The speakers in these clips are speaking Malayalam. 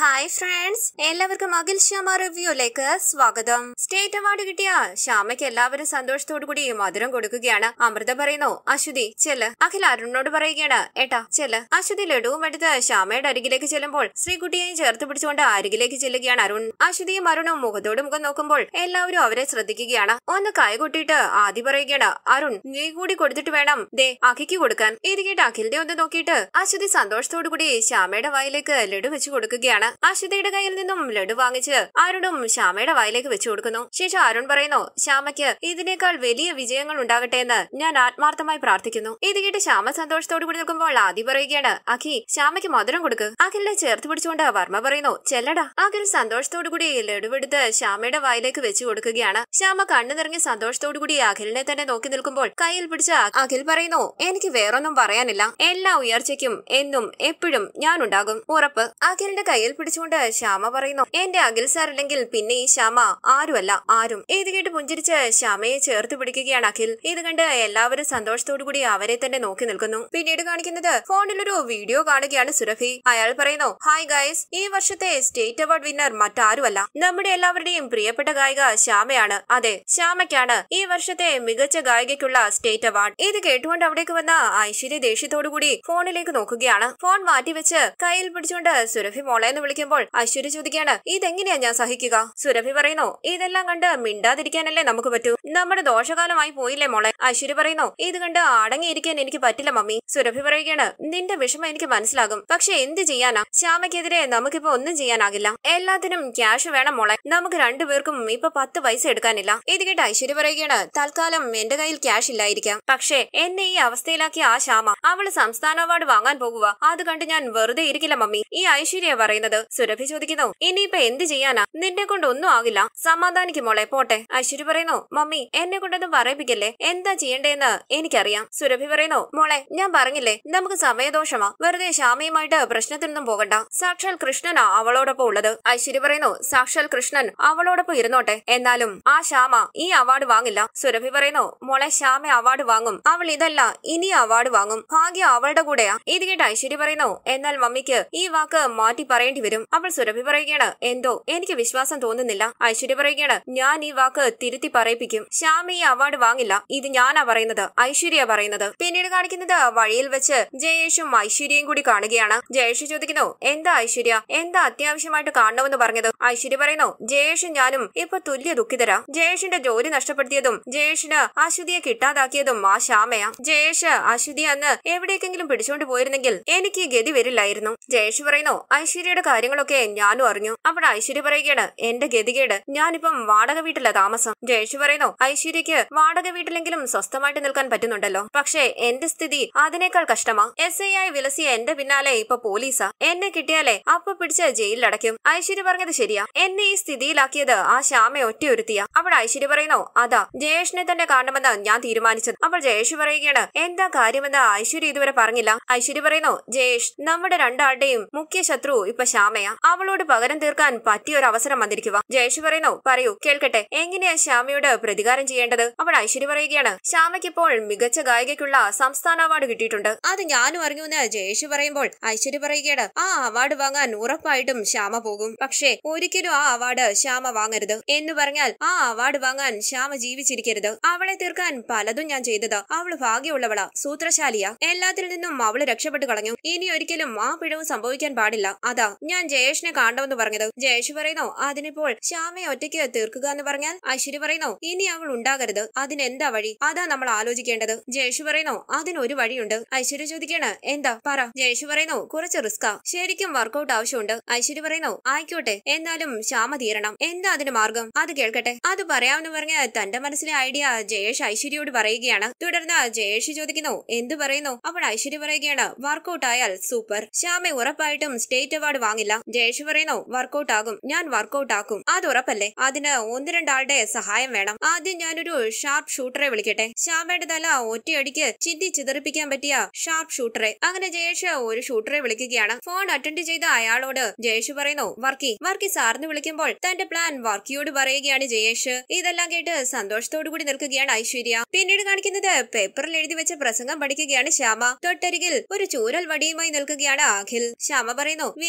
ഹായ് ഫ്രണ്ട്സ് എല്ലാവർക്കും അഖിൽ ശ്യാമ റിവ്യൂലേക്ക് സ്വാഗതം സ്റ്റേറ്റ് അവാർഡ് കിട്ടിയ ശ്യാമയ്ക്ക് എല്ലാവരും സന്തോഷത്തോടു കൂടി മധുരം കൊടുക്കുകയാണ് അമൃത പറയുന്നു അശ്വതി ചെല്ല് അഖിൽ അരുണിനോട് പറയുകയാണ് ഏട്ടാ ചെല്ല് അശ്വതി ലഡുവും എടുത്ത് ശ്യാമയുടെ അരികിലേക്ക് ചെല്ലുമ്പോൾ ശ്രീകുട്ടിയെയും ചേർത്ത് പിടിച്ചുകൊണ്ട് അരികിലേക്ക് ചെല്ലുകയാണ് അരുൺ അശ്വതിയും അരുണും മുഖത്തോട് മുഖം നോക്കുമ്പോൾ എല്ലാവരും അവരെ ശ്രദ്ധിക്കുകയാണ് ഒന്ന് കൈകൊട്ടിയിട്ട് ആദ്യ പറയുകയാണ് അരുൺ നീ കൂടി കൊടുത്തിട്ട് വേണം ദേ അഖിക്ക് കൊടുക്കാൻ ഇത് കേട്ട് അഖിലിന്റെ ഒന്ന് നോക്കിയിട്ട് അശ്വതി സന്തോഷത്തോടു കൂടി ശ്യാമയുടെ വായിലേക്ക് ലഡു വെച്ച് കൊടുക്കുകയാണ് അശ്വതിയുടെ കയ്യിൽ നിന്നും ലഡു വാങ്ങിച്ച് അരുണും ശ്യാമയുടെ വായിലേക്ക് വെച്ചു കൊടുക്കുന്നു ശേഷം അരുൺ പറയുന്നു ശ്യാമയ്ക്ക് ഇതിനേക്കാൾ വലിയ വിജയങ്ങൾ ഉണ്ടാകട്ടെ എന്ന് ഞാൻ ആത്മാർത്ഥമായി പ്രാർത്ഥിക്കുന്നു ഇത് കേട്ട് ശ്യാമ സന്തോഷത്തോടു കൂടി നിൽക്കുമ്പോൾ ആദി പറയുകയാണ് അഖി ശ്യാമയ്ക്ക് മധുരം കൊടുക്ക് അഖിലിനെ ചേർത്ത് പിടിച്ചുകൊണ്ട് വർമ്മ പറയുന്നു ചെല്ലടാ അഖിൽ സന്തോഷത്തോടു കൂടി ലഡുവെടുത്ത് ശ്യാമയുടെ വായിലേക്ക് വെച്ചു കൊടുക്കുകയാണ് ശ്യാമ കണ്ണു നിറഞ്ഞ് സന്തോഷത്തോടു കൂടി അഖിലിനെ തന്നെ നോക്കി നിൽക്കുമ്പോൾ കയ്യിൽ പിടിച്ച അഖിൽ പറയുന്നു എനിക്ക് വേറൊന്നും പറയാനില്ല എല്ലാ ഉയർച്ചയ്ക്കും എന്നും എപ്പോഴും ഞാനുണ്ടാകും ഉറപ്പ് അഖിലിന്റെ കയ്യിൽ പിടിച്ചുകൊണ്ട് ശ്യാമ പറയുന്നു എന്റെ അഖിൽ സാർ ഇല്ലെങ്കിൽ പിന്നെ ഈ ശ്യാമ ആരുമല്ല ആരും ഇത് കേട്ട് പുഞ്ചിരിച്ച് ശ്യാമയെ ചേർത്ത് പിടിക്കുകയാണ് അഖിൽ ഇത് കണ്ട് എല്ലാവരും സന്തോഷത്തോടു കൂടി അവരെ തന്നെ നോക്കി നിൽക്കുന്നു പിന്നീട് കാണിക്കുന്നത് ഫോണിലൊരു വീഡിയോ കാണുകയാണ് സുരഭി അയാൾ പറയുന്നു ഹായ് ഗൈസ് ഈ വർഷത്തെ സ്റ്റേറ്റ് അവാർഡ് വിന്നർ മറ്റാരുമല്ല നമ്മുടെ എല്ലാവരുടെയും പ്രിയപ്പെട്ട ഗായിക ശ്യാമയാണ് അതെ ശ്യാമയ്ക്കാണ് ഈ വർഷത്തെ മികച്ച ഗായികയ്ക്കുള്ള സ്റ്റേറ്റ് അവാർഡ് ഇത് കേട്ടുകൊണ്ട് അവിടേക്ക് വന്ന ഐശ്വര്യ ദേഷ്യത്തോടുകൂടി ഫോണിലേക്ക് നോക്കുകയാണ് ഫോൺ മാറ്റിവെച്ച് കയ്യിൽ പിടിച്ചുകൊണ്ട് സുരഭി മോളെ എന്ന് വിളിക്കുമ്പോൾ ഐശ്വര്യ ചോദിക്കുകയാണ് ഇതെങ്ങനെയാ ഞാൻ സഹിക്കുക സുരഭി പറയുന്നു ഇതെല്ലാം കണ്ട് മിണ്ടാതിരിക്കാനല്ലേ നമുക്ക് പറ്റൂ നമ്മുടെ ദോഷകാലമായി പോയില്ലേ മോളെ ഐശ്വര്യ പറയുന്നു ഇത് കണ്ട് അടങ്ങിയിരിക്കാൻ എനിക്ക് പറ്റില്ല മമ്മി സുരഭി പറയുകയാണ് നിന്റെ വിഷമം എനിക്ക് മനസ്സിലാകും പക്ഷെ എന്ത് ചെയ്യാനാ ശ്യാമയ്ക്കെതിരെ നമുക്കിപ്പോ ഒന്നും ചെയ്യാനാകില്ല എല്ലാത്തിനും ക്യാഷ് വേണം മോളെ നമുക്ക് രണ്ടുപേർക്കും ഇപ്പൊ പത്ത് പൈസ എടുക്കാനില്ല ഇത് കേട്ട് ഐശ്വര്യ പറയുകയാണ് തൽക്കാലം എന്റെ കയ്യിൽ ക്യാഷ് ഇല്ലായിരിക്കാം പക്ഷേ എന്നെ ഈ അവസ്ഥയിലാക്കിയ ആ ശ്യാമ അവള് സംസ്ഥാന അവാർഡ് വാങ്ങാൻ പോകുക അത് കണ്ട് ഞാൻ വെറുതെ ഇരിക്കില്ല മമ്മി ഈ ഐശ്വര്യ പറയുന്നത് സുരഭി ചോദിക്കുന്നു ഇനിയിപ്പൊ എന്ത് ചെയ്യാനാ നിന്നെ കൊണ്ട് ഒന്നും ആകില്ല സമാധാനിക്കും മോളെ പോട്ടെ ഐശ്വര്യ പറയുന്നു മമ്മി എന്നെ കൊണ്ടൊന്നും പറയിപ്പിക്കല്ലേ എന്താ ചെയ്യണ്ടേന്ന് എനിക്കറിയാം സുരഭി പറയുന്നു മോളെ ഞാൻ പറഞ്ഞില്ലേ നമുക്ക് സമയദോഷമാ വെറുതെ ശ്യാമയുമായിട്ട് പ്രശ്നത്തിനൊന്നും പോകണ്ട സാക്ഷാൽ കൃഷ്ണനാ അവളോടൊപ്പം ഉള്ളത് ഐശ്വര്യ പറയുന്നു സാക്ഷാൽ കൃഷ്ണൻ അവളോടൊപ്പം ഇരുന്നോട്ടെ എന്നാലും ആ ശ്യാമ ഈ അവാർഡ് വാങ്ങില്ല സുരഭി പറയുന്നു മോളെ ശ്യാമ അവാർഡ് വാങ്ങും അവൾ ഇതല്ല ഇനി അവാർഡ് വാങ്ങും ഭാഗ്യം അവളുടെ കൂടെയാ ഇത് കേട്ട് ഐശ്വര്യ പറയുന്നു എന്നാൽ മമ്മിക്ക് ഈ വാക്ക് മാറ്റി പറയേണ്ടി വരും അവൾ സുരഭി പറയുകയാണ് എന്തോ എനിക്ക് വിശ്വാസം തോന്നുന്നില്ല ഐശ്വര്യ പറയുകയാണ് ഞാൻ ഈ വാക്ക് തിരുത്തി പറയിപ്പിക്കും ശ്യാമ ഈ അവാർഡ് വാങ്ങില്ല ഇത് ഞാനാ പറയുന്നത് ഐശ്വര്യ പറയുന്നത് പിന്നീട് കാണിക്കുന്നത് വഴിയിൽ വെച്ച് ജയേഷും ഐശ്വര്യയും കൂടി കാണുകയാണ് ജയേഷ് ചോദിക്കുന്നു എന്താ ഐശ്വര്യ എന്താ അത്യാവശ്യമായിട്ട് കാണണമെന്ന് പറഞ്ഞത് ഐശ്വര്യ പറയുന്നു ജയേഷും ഞാനും ഇപ്പൊ തുല്യ ദുഃഖിതരാ ജയേഷിന്റെ ജോലി നഷ്ടപ്പെടുത്തിയതും ജയേഷിന് അശ്വതിയെ കിട്ടാതാക്കിയതും ആ ശ്യാമയാ ജയേഷ് അശ്വതി അന്ന് എവിടേക്കെങ്കിലും പിടിച്ചോണ്ട് പോയിരുന്നെങ്കിൽ എനിക്ക് ഈ ഗതി വരില്ലായിരുന്നു ജയേഷ് പറയുന്നു ഐശ്വര്യയുടെ കാര്യങ്ങളൊക്കെ ഞാനും അറിഞ്ഞു അപ്പോൾ ഐശ്വര്യ പറയുകയാണ് എന്റെ ഗതികേട് ഞാനിപ്പം വാടക വീട്ടിലാ താമസം ജയേഷ് പറയുന്നു ഐശ്വര്യക്ക് വാടക വീട്ടിലെങ്കിലും സ്വസ്ഥമായിട്ട് നിൽക്കാൻ പറ്റുന്നുണ്ടല്ലോ പക്ഷേ എന്റെ സ്ഥിതി അതിനേക്കാൾ കഷ്ടമാ എസ് ഐ ആയി വിലസിയ എന്റെ പിന്നാലെ ഇപ്പൊ പോലീസാ എന്നെ കിട്ടിയാലേ അപ്പൊ പിടിച്ച് ജയിലിലടയ്ക്കും ഐശ്വര്യ പറഞ്ഞത് ശരിയാ എന്നെ ഈ സ്ഥിതിയിലാക്കിയത് ആ ശ്യാമ ഒറ്റയൊരുത്തിയ അപ്പോൾ ഐശ്വര്യ പറയുന്നു അതാ ജയേഷിനെ തന്നെ കാണണമെന്ന് ഞാൻ തീരുമാനിച്ചത് അപ്പോൾ ജയേഷ് പറയുകയാണ് എന്താ കാര്യമെന്ന് ഐശ്വര്യ ഇതുവരെ പറഞ്ഞില്ല ഐശ്വര്യ പറയുന്നു ജയേഷ് നമ്മുടെ രണ്ടാളുടെയും മുഖ്യ ശത്രു ഇപ്പൊ ശ്യാമയാ അവളോട് പകരം തീർക്കാൻ പറ്റിയ ഒരു അവസരം വന്നിരിക്കുക ജയേഷ് പറയുന്നു പറയൂ കേൾക്കട്ടെ എങ്ങനെയാ ശ്യാമയോട് പ്രതികാരം ചെയ്യേണ്ടത് അപ്പോൾ ഐശ്വര്യ പറയുകയാണ് ശ്യാമയ്ക്ക് ഇപ്പോൾ മികച്ച ഗായികയ്ക്കുള്ള സംസ്ഥാന അവാർഡ് കിട്ടിയിട്ടുണ്ട് അത് ഞാനും അറിഞ്ഞു എന്ന് ജയേഷ് പറയുമ്പോൾ ഐശ്വര്യ പറയുകയാണ് ആ അവാർഡ് വാങ്ങാൻ ഉറപ്പായിട്ടും ശ്യാമ പോകും പക്ഷേ ഒരിക്കലും ആ അവാർഡ് ശ്യാമ വാങ്ങരുത് എന്ന് പറഞ്ഞാൽ ആ അവാർഡ് വാങ്ങാൻ ശ്യാമ ജീവിച്ചിരിക്കരുത് അവളെ തീർക്കാൻ പലതും ഞാൻ ചെയ്തത് അവള് ഭാഗ്യമുള്ളവളാ സൂത്രശാലിയാ എല്ലാത്തിൽ നിന്നും അവള് രക്ഷപ്പെട്ടു കളഞ്ഞു ഇനി ഒരിക്കലും ആ പിഴവ് സംഭവിക്കാൻ പാടില്ല അതാ ഞാൻ ജയേഷിനെ കാണണമെന്ന് പറഞ്ഞത് ജയേഷ് പറയുന്നു അതിനിപ്പോൾ ശ്യാമയെ ഒറ്റയ്ക്ക് തീർക്കുക എന്ന് പറഞ്ഞാൽ ഐശ്വര്യ പറയുന്നു ഇനി അവൾ ഉണ്ടാകരുത് അതിനെന്താ വഴി അതാ നമ്മൾ ആലോചിക്കേണ്ടത് ജയേഷ് പറയുന്നു അതിനൊരു വഴിയുണ്ട് ഐശ്വര്യ ചോദിക്കാണ് എന്താ പറ ജയേഷ് പറയുന്നു കുറച്ച് റിസ്കാ ശരിക്കും വർക്കൗട്ട് ആവശ്യമുണ്ട് ഐശ്വര്യ പറയുന്നു ആയിക്കോട്ടെ എന്നാലും ശ്യാമ തീരണം എന്താ അതിന് മാർഗം അത് കേൾക്കട്ടെ അത് പറയാമെന്ന് പറഞ്ഞ തന്റെ മനസ്സിലെ ഐഡിയ ജയേഷ് ഐശ്വര്യയോട് പറയുകയാണ് തുടർന്ന് ജയേഷ് ചോദിക്കുന്നു എന്ത് പറയുന്നു അപ്പോൾ ഐശ്വര്യ പറയുകയാണ് വർക്കൗട്ട് ആയാൽ സൂപ്പർ ശ്യാമ ഉറപ്പായിട്ടും സ്റ്റേറ്റ് അവാർഡ് വാങ്ങില്ല ജയേഷ് പറയുന്നു വർക്കൗട്ട് ആകും ഞാൻ വർക്കൗട്ട് ആക്കും അത് ഉറപ്പല്ലേ അതിന് ഒന്ന് രണ്ടാളുടെ സഹായം വേണം ആദ്യം ഞാനൊരു ഷാർപ്പ് ഷൂട്ടറെ വിളിക്കട്ടെ ശ്യാമയുടെ തല ഒറ്റയടിക്ക് ചിന്തി ചിതറിപ്പിക്കാൻ പറ്റിയ ഷാർപ്പ് ഷൂട്ടറെ അങ്ങനെ ജയേഷ് ഒരു ഷൂട്ടറെ വിളിക്കുകയാണ് ഫോൺ അറ്റൻഡ് ചെയ്ത അയാളോട് ജയേഷ് പറയുന്നു വർക്കി വർക്കി സാറിന് വിളിക്കുമ്പോൾ തന്റെ പ്ലാൻ വർക്കിയോട് പറയുകയാണ് ജയേഷ് ഇതെല്ലാം കേട്ട് സന്തോഷത്തോടു കൂടി നിൽക്കുകയാണ് ഐശ്വര്യ പിന്നീട് കാണിക്കുന്നത് പേപ്പറിൽ എഴുതി വെച്ച പ്രസംഗം പഠിക്കുകയാണ് ശ്യാമ തൊട്ടരികിൽ ഒരു ചൂരൽ വടിയുമായി നിൽക്കുകയാണ് അഖിൽ ശ്യാമ പറയുന്നു വേദിയിലും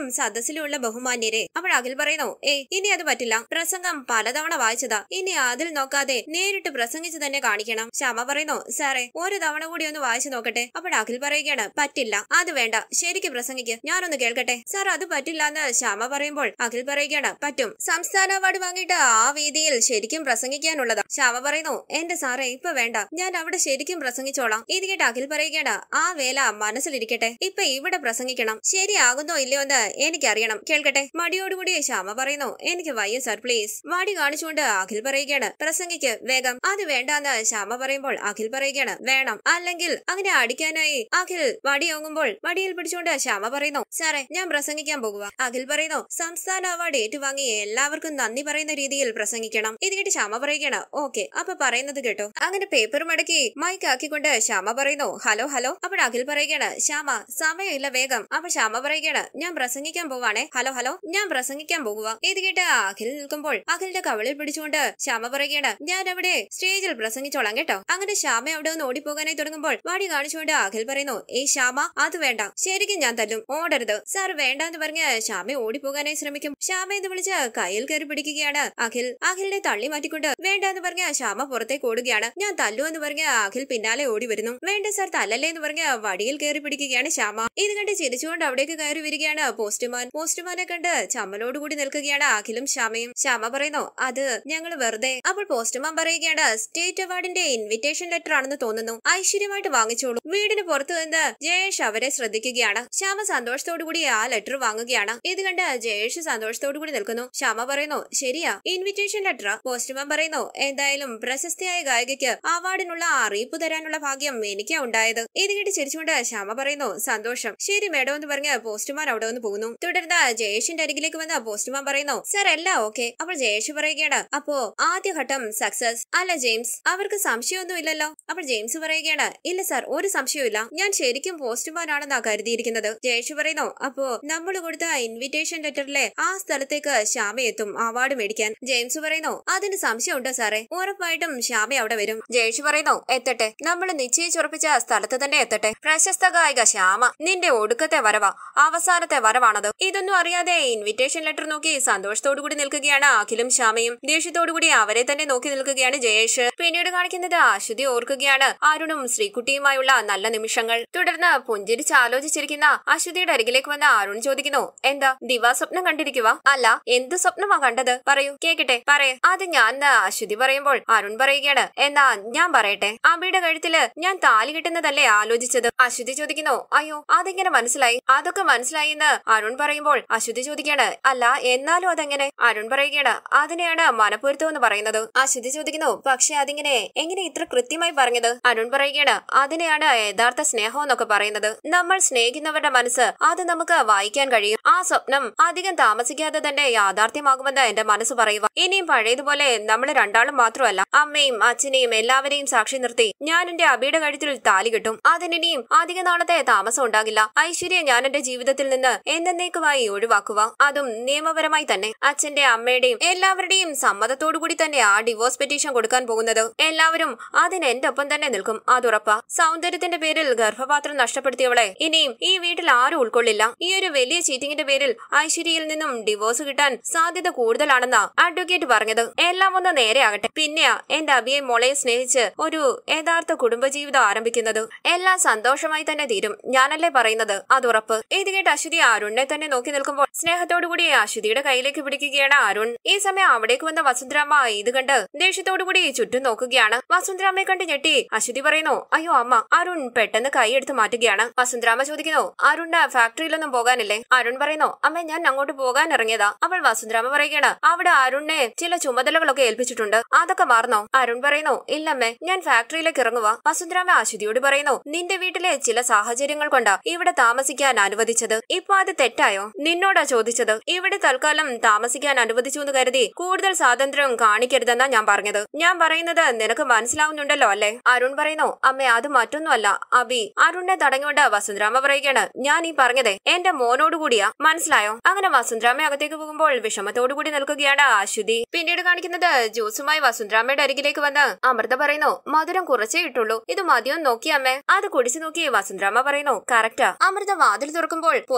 സദസ്സിലുള്ള ബഹുമാന്യരെ അപ്പോൾ അഖിൽ പറയുന്നു ഏയ് ഇനി അത് പറ്റില്ല പ്രസംഗം പലതവണ വായിച്ചതാ ഇനി അതിൽ നോക്കാതെ നേരിട്ട് പ്രസംഗിച്ച് തന്നെ കാണിക്കണം ശ്യാമ പറയുന്നു സാറേ ഒരു തവണ കൂടി ഒന്ന് വായിച്ചു നോക്കട്ടെ അപ്പോൾ അഖിൽ പറയുകയാണ് പറ്റില്ല അത് വേണ്ട ശരിക്ക് പ്രസംഗിക്ക് ഞാനൊന്ന് കേൾക്കട്ടെ സാർ അത് പറ്റില്ല എന്ന് ശ്യാമ പറയുമ്പോൾ അഖിൽ പറയുകയാണ് പറ്റും സംസ്ഥാന അവാർഡ് വാങ്ങിയിട്ട് ആ വേദിയിൽ ശരിക്കും പ്രസംഗിക്കാനുള്ളതാ ശ്യാമ പറയുന്നു എന്റെ സാറേ ഇപ്പൊ വേണ്ട ഞാൻ അവിടെ ശരിക്കും പ്രസംഗിച്ചോളാം ഇത് കേട്ട് അഖിൽ പറയുകയാണ് ആ വേല മനസ്സിലിരിക്കട്ടെ ഇപ്പൊ ഇവിടെ പ്രസംഗിക്കണം ശരിയാകുന്നോ ഇല്ലയോ എന്ന് എനിക്കറിയണം കേൾക്കട്ടെ മടിയോടുകൂടി ശ്യാമ പറയുന്നു എനിക്ക് വയ്യ സാർ പ്ലീസ് മടി കാണിച്ചുകൊണ്ട് അഖിൽ പറയുകയാണ് പ്രസംഗിക്ക് വേഗം അത് വേണ്ടാന്ന് ശ്യാമ പറയുമ്പോൾ അഖിൽ പറയുകയാണ് വേണം അല്ലെങ്കിൽ അങ്ങനെ അടിക്കാനായി അഖിൽ വടിയോങ്ങുമ്പോൾ വടിയിൽ പിടിച്ചുകൊണ്ട് ശ്യാമ പറയുന്നു സാറേ ഞാൻ പ്രസംഗിക്കാൻ പോകുക അഖിൽ പറയുന്നു സംസ്ഥാന അവാർഡ് ഏറ്റുവാങ്ങി എല്ലാവർക്കും നന്ദി പറയുന്ന രീതിയിൽ പ്രസംഗിക്കണം ഇത് കേട്ട് ശ്യാമ പറയുകയാണ് ഓക്കെ അപ്പൊ പറയുന്നത് കേട്ടോ അങ്ങനെ പേപ്പർ മടക്കി മൈക്ക് ആക്കിക്കൊണ്ട് ശ്യാമ പറയുന്നു ഹലോ ഹലോ അപ്പോൾ അഖിൽ പറയുകയാണ് ശ്യാമ സമയമില്ല വേഗം അപ്പോൾ ശ്യാമ പറയുകയാണ് ഞാൻ പ്രസംഗിക്കാൻ പോവാണേ ഹലോ ഹലോ ഞാൻ പ്രസംഗിക്കാൻ പോകുക ഇത് കേട്ട് അഖിൽ നിൽക്കുമ്പോൾ അഖിലിന്റെ കവളിൽ പിടിച്ചുകൊണ്ട് ശ്യാമ പറയുകയാണ് ഞാൻ അവിടെ സ്റ്റേജിൽ പ്രസംഗിച്ചോളാം കേട്ടോ അങ്ങനെ ശ്യാമ അവിടെ നിന്ന് ഓടിപ്പോകാനായി തുടങ്ങുമ്പോൾ വാടി കാണിച്ചുകൊണ്ട് അഖിൽ പറയുന്നു ഏയ് ശ്യാമ അത് വേണ്ട ശരിക്കും ഞാൻ തല്ലും ഓടരുത് സാർ വേണ്ടാന്ന് പറഞ്ഞ് ശ്യാമ ഓടിപ്പോകാനായി ശ്രമിക്കും ശ്യാമ എന്ന് വിളിച്ച് കയ്യിൽ കയറി പിടിക്കുകയാണ് അഖിൽ അഖിലിനെ തള്ളി മാറ്റിക്കൊണ്ട് വേണ്ടാന്ന് പറഞ്ഞ ശ്യാമ പുറത്തേക്ക് ഓടുകയാണ് ഞാൻ തല്ലു എന്ന് പറഞ്ഞ് അഖിൽ പിന്നാലെ ഓടി വരുന്നു വേണ്ട സാർ തല്ലല്ലേ എന്ന് പറഞ്ഞ് വടിയിൽ കയറി പിടിക്കുകയാണ് ശ്യാമ ഇത് കണ്ട് ചിരിച്ചുകൊണ്ട് അവിടേക്ക് കയറി വരികയാണ് പോസ്റ്റ്മാൻ പോസ്റ്റ്മാനെ കണ്ട് ചമ്മലോടുകൂടി നിൽക്കുകയാണ് അഖിലും ശ്യാമയും ശ്യാമ പറയുന്നു അത് ഞങ്ങൾ വെറുതെ അപ്പോൾ പോസ്റ്റ്മാൻ പറയുകയാണ് സ്റ്റേറ്റ് അവാർഡിന്റെ ഇൻവിറ്റേഷൻ ലെറ്റർ ആണെന്ന് തോന്നുന്നു ഐശ്വര്യമായിട്ട് വാങ്ങിച്ചോളൂ വീടിന് പുറത്തു നിന്ന് ജയേഷ് അവരെ ശ്രദ്ധിക്കുകയാണ് ശ്യാമ സന്തോഷത്തോടുകൂടി ആ ലെറ്റർ വാങ്ങുകയാണ് ഇത് കണ്ട് ജയേഷ് സന്തോഷത്തോടുകൂടി നിൽക്കുന്നു ശ്യാമ പറയുന്നു ശരിയാ ഇൻവിറ്റേഷൻ ലെറ്റർ പോസ്റ്റ്മാൻ പറയുന്നു എന്തായാലും പ്രശസ്തയായ ഗായികയ്ക്ക് അവാർഡിനുള്ള അറിയിപ്പ് തരാനുള്ള ഭാഗ്യം എനിക്കാ ഉണ്ടായത് ഇത് കേട്ട് ചിരിച്ചുകൊണ്ട് ശ്യാമ പറയുന്നു സന്തോഷം ശരി മേഡം എന്ന് പറഞ്ഞ് പോസ്റ്റ്മാൻ അവിടെ നിന്ന് പോകുന്നു തുടർന്ന് ജയേഷിന്റെ അരികിലേക്ക് വന്ന പോസ്റ്റ്മാൻ പറയുന്നു സർ എല്ലാം ഓക്കെ അപ്പോൾ ജയേഷ് പറയുകയാണ് അപ്പോ ആദ്യഘട്ടം സക്സസ് അല്ല ജെയിംസ് അവർക്ക് സംശയമൊന്നും ഇല്ലല്ലോ അപ്പോൾ ജെയിംസ് പറയുകയാണ് ഇല്ല സർ ഒരു സംശയവുമില്ല ഞാൻ ശരിക്കും പോസ്റ്റ്മാൻ ആണെന്നാ കരുതിയിരിക്കുന്നത് ജയേഷ് പറയുന്നു അപ്പോ നമ്മൾ കൊടുത്ത ഇൻവിറ്റേഷൻ ലെറ്ററിലെ ആ സ്ഥലത്തേക്ക് ശ്യാമ എത്തും അവാർഡ് മേടിക്കാൻ ജെയിംസ് പറയുന്നു അതിന് സംശയമുണ്ടോ സാറേ ഉറപ്പായിട്ടും ശ്യാമ അവിടെ വരും ജയേഷ് പറയുന്നു എത്തട്ടെ നമ്മൾ നിശ്ചയിച്ചുറപ്പിച്ച സ്ഥലത്ത് തന്നെ എത്തട്ടെ പ്രശസ്ത ഗായിക ശ്യാമ നിന്റെ ഒടുക്കത്തെ വരവാ അവസാനത്തെ വരവാണത് ഇതൊന്നും അറിയാതെ ഇൻവിറ്റേഷൻ ലെറ്റർ നോക്കി സന്തോഷത്തോടു കൂടി നിൽക്കുകയാണ് അഖിലും ശ്യാമയും ദേഷ്യത്തോടുകൂടി അവരെ തന്നെ നോക്കി നിൽക്കുകയാണ് ജയേഷ് പിന്നീട് കാണിക്കുന്നത് അശ്വതി ഓർക്കുകയാണ് അരുണും ശ്രീകുട്ടിയുമായുള്ള നല്ല നിമിഷങ്ങൾ തുടർന്ന് പുഞ്ചിരിച്ച് ആലോചിച്ചിരിക്കുന്ന അശ്വതിയുടെ അരികിലേക്ക് വന്ന അരുൺ ചോദിക്കുന്നു എന്താ ദിവാസ്വപ്നം കണ്ടിരിക്കുക അല്ല എന്ത് സ്വപ്നമാ കണ്ടത് പറയൂ കേക്കട്ടെ പറയേ അത് ഞാൻ എന്ന് അശ്വതി പറയുമ്പോൾ അരുൺ പറയുകയാണ് എന്നാ ഞാൻ പറയട്ടെ അബിയുടെ കഴുത്തില് ഞാൻ താലി കിട്ടുന്നതല്ലേ ആലോചിച്ചത് അശ്വതി ചോദിക്കുന്നു അയ്യോ അതെങ്ങനെ മനസ്സിലായി അതൊക്കെ മനസ്സിലായി എന്ന് അരുൺ പറയുമ്പോൾ അശ്വതി ചോദിക്കാണ് അല്ല എന്നാലും അതെങ്ങനെ അരുൺ പറയുകയാണ് അതിനെയാണ് മനപ്പൊരുത്തം എന്ന് പറയുന്നത് അശ്വതി ചോദിക്കുന്നു പക്ഷെ അതിങ്ങനെ എങ്ങനെ ഇത്ര കൃത്യമായി പറഞ്ഞത് അരുൺ പറയുകയാണ് അതിനെയാണ് യഥാർത്ഥ സ്നേഹം എന്നൊക്കെ പറയുന്നത് നമ്മൾ സ്നേഹിക്കുന്നവരുടെ മനസ്സ് അത് നമുക്ക് വായിക്കാൻ കഴിയും ആ സ്വപ്നം അധികം താമസിക്കാതെ തന്നെ യാഥാർത്ഥ്യമാകുമെന്ന് എന്റെ മനസ്സ് പറയുക ഇനിയും പഴയതുപോലെ നമ്മൾ രണ്ടാളും മാത്രമല്ല അമ്മയും അച്ഛനെയും എല്ലാവരെയും സാക്ഷി നിർത്തി ഞാൻ എന്റെ അബിയുടെ കഴുത്തിൽ താലി കിട്ടും അതിനിനിയും അധിക നാളത്തെ താമസം ഉണ്ടാകില്ല ഐശ്വര്യ ഞാൻ എന്റെ ജീവിതത്തിൽ നിന്ന് എന്നേക്കുമായി ഒഴിവാക്കുക അതും നിയമപരമായി തന്നെ അച്ഛന്റെ അമ്മയുടെയും എല്ലാവരുടെയും സമ്മതത്തോടുകൂടി തന്നെ ആ ഡിവോഴ്സ് പെറ്റീഷൻ കൊടുക്കാൻ പോകുന്നത് എല്ലാവരും അതിന് എന്റെ ഒപ്പം തന്നെ നിൽക്കും അതുറപ്പാ സൗന്ദര്യത്തിന്റെ പേരിൽ ഗർഭപാത്രം നഷ്ടപ്പെടുത്തിയവളെ ഇനിയും ഈ വീട്ടിൽ ആരും ഉൾക്കൊള്ളില്ല ഈ ഒരു വലിയ ചീറ്റിങ്ങിന്റെ പേരിൽ ഐശ്വര്യയിൽ നിന്നും ഡിവോഴ്സ് കിട്ടാൻ സാധ്യത കൂടുതലാണെന്നാ അഡ്വക്കേറ്റ് പറഞ്ഞത് എല്ലാം ഒന്ന് നേരെയാകട്ടെ പിന്നെയാ എന്റെ അബിയെ മോളെ സ്നേഹിച്ച് ഒരു യഥാർത്ഥ കുടുംബജീവിതം ആരംഭിക്കുന്നത് എല്ലാം സന്തോഷമായി തന്നെ തീരും ഞാനല്ലേ പറയുന്നത് അതുറപ്പ് ഇത് കേട്ട് അശ്വതി അരുണിനെ തന്നെ നോക്കി നിൽക്കുമ്പോൾ സ്നേഹത്തോടുകൂടി അശ്വതിയുടെ കയ്യിലേക്ക് പിടിക്കുകയാണ് അരുൺ ഈ സമയം അവിടേക്ക് വന്ന വസുന്ധരാമ്മ ഇത് കണ്ട് ദേഷ്യത്തോടുകൂടി ചുറ്റും നോക്കുകയാണ് വസുന്ധരാമ്മയെ കണ്ട് ഞെട്ടി അശ്വതി പറയുന്നു അയ്യോ അമ്മ അരുൺ പെട്ടെന്ന് കൈ എടുത്ത് മാറ്റുകയാണ് വസുന്ധരാമ്മ ചോദിക്കുന്നു അരുണിന് ഫാക്ടറിയിലൊന്നും പോകാനില്ലേ അരുൺ പറയുന്നു അമ്മ ഞാൻ അങ്ങോട്ട് പോകാൻ ഇറങ്ങിയതാ അപ്പോൾ വസുന്ധരാമ്മ പറയുകയാണ് അവിടെ അരുണിനെ ചില ചുമതലകളൊക്കെ ഏൽപ്പിച്ചിട്ടുണ്ട് അതൊക്കെ മാറുന്നോ അരുൺ പറയുന്നു ഇല്ലമ്മേ ഞാൻ ഫാക്ടറിയിലേക്ക് ഇറങ്ങുക വസുന്ധരാമ അശ്വതിയോട് പറയുന്നു നിന്റെ വീട്ടിലെ ചില സാഹചര്യങ്ങൾ കൊണ്ടാ ഇവിടെ താമസിക്കാൻ അനുവദിച്ചത് ഇപ്പൊ അത് തെറ്റായോ നിന്നോടാ ചോദിച്ചത് ഇവിടെ തൽക്കാലം താമസിക്കാൻ അനുവദിച്ചു എന്ന് കരുതി കൂടുതൽ സ്വാതന്ത്ര്യം കാണിക്കരുതെന്നാ ഞാൻ പറഞ്ഞത് ഞാൻ പറയുന്നത് നിനക്ക് മനസ്സിലാവുന്നുണ്ടല്ലോ അല്ലേ അരുൺ പറയുന്നു അമ്മേ അത് മറ്റൊന്നുമല്ല അബി അരുണിനെ തടഞ്ഞുകൊണ്ട് വസുന്ധരാമ പറയുകയാണ് ഞാൻ ഈ പറഞ്ഞതേ എന്റെ മോനോട് കൂടിയാ മനസ്സിലായോ അങ്ങനെ വസുന്ധരാമ അകത്തേക്ക് പോകുമ്പോൾ വിഷമത്തോടുകൂടി നിൽക്കുകയാണ് അശ്വതി പിന്നീട് കാണിക്കുന്നത് ജ്യൂസുമായി വസുന്ധരാമയുടെ അരികിലേക്ക് വന്ന് അമൃത പറയുന്നു മധുരം കുറച്ചേ ഇട്ടുള്ളൂ ഇത് മതിയോ നോക്കി അമ്മേ അത് കുടിച്ചു നോക്കി വസുന്ധരാമ പറയുന്നു കറക്റ്റാ അമൃത വാതിൽ തുറക്കുമ്പോൾ പോസ്റ്റ്മാൻ പറയുന്നു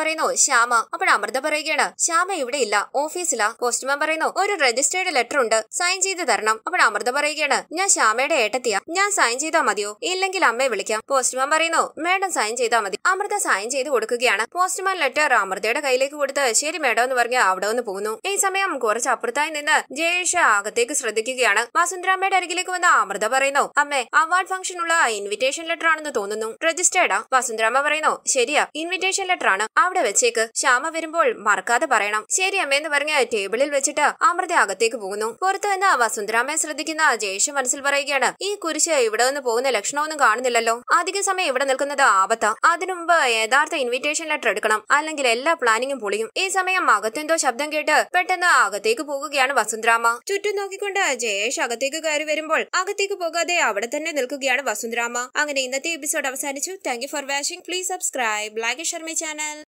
പറയുന്നു ശ്യാമ അപ്പോൾ അമൃത പറയുകയാണ് ശ്യാമ ഇവിടെ ഇല്ല ഓഫീസിലാ പോസ്റ്റ്മാൻ പറയുന്നു ഒരു രജിസ്റ്റേർഡ് ലെറ്റർ ഉണ്ട് സൈൻ ചെയ്ത് തരണം അപ്പോൾ അമൃത പറയുകയാണ് ഞാൻ ശ്യാമയുടെ ഏട്ടത്തിയാ ഞാൻ സൈൻ ചെയ്താൽ മതിയോ ഇല്ലെങ്കിൽ അമ്മയെ വിളിക്കാം പോസ്റ്റ്മാൻ പറയുന്നു മേഡം സൈൻ ചെയ്താൽ മതി അമൃത സൈൻ ചെയ്ത് കൊടുക്കുകയാണ് പോസ്റ്റ്മാൻ ലെറ്റർ അമൃതയുടെ കയ്യിലേക്ക് കൊടുത്ത് ശരി മേഡം എന്ന് പറഞ്ഞ് അവിടെ ഒന്ന് പോകുന്നു ഈ സമയം കുറച്ച് അപ്പുറത്തായി നിന്ന് ജയേഷ അകത്തേക്ക് ശ്രദ്ധിക്കുകയാണ് വസുന്ധരാമ്മയുടെ അരികിലേക്ക് വന്ന അമൃത പറയുന്നു അമ്മേ അവാർഡ് ഫംഗ്ഷനുള്ള ഇൻവിറ്റേഷൻ ലെറ്റർ ആണെന്ന് തോന്നുന്നു രജിസ്റ്റേർഡാ വസുന്ധരാമ്മ പറയുന്നു ശരിയാ ഇൻവിറ്റേഷൻ ലെറ്റർ ആണ് അവിടെ വെച്ചേക്ക് ശ്യാമ വരുമ്പോൾ മറക്കാതെ പറയണം ശരി അമ്മയെന്ന് പറഞ്ഞ് ടേബിളിൽ വെച്ചിട്ട് അമൃത അകത്തേക്ക് പോകുന്നു പുറത്തു നിന്ന് വസുന്ധരാമ്മയെ ശ്രദ്ധിക്കുന്ന ജയേഷ മനസ്സിൽ പറയുകയാണ് ഈ കുരിശ് ഇവിടെ നിന്ന് പോകുന്ന ലക്ഷണമൊന്നും കാണുന്നില്ലല്ലോ അധിക സമയം ഇവിടെ നിൽക്കുന്നത് ആപത്താ അതിനു മുമ്പ് യഥാർത്ഥ ഇൻവിറ്റേഷൻ ലെറ്റർ എടുക്കണം അല്ലെങ്കിൽ എല്ലാ പ്ലാനിങ്ങും പൊളിയും ഈ സമയം അകത്തെന്തോ ശബ്ദം കേട്ട് പെട്ടെന്ന് അകത്തേക്ക് പോകുകയാണ് വസുന്ധരാമ ചുറ്റും നോക്കിക്കൊണ്ട് ജയേഷ് അകത്തേക്ക് കയറി വരുമ്പോൾ അകത്തേക്ക് പോകാതെ അവിടെ തന്നെ നിൽക്കുകയാണ് വസുന്ധരാമ അങ്ങനെ ഇന്നത്തെ എപ്പിസോഡ് അവസാനിച്ചു thank you for watching please subscribe like Sharmi channel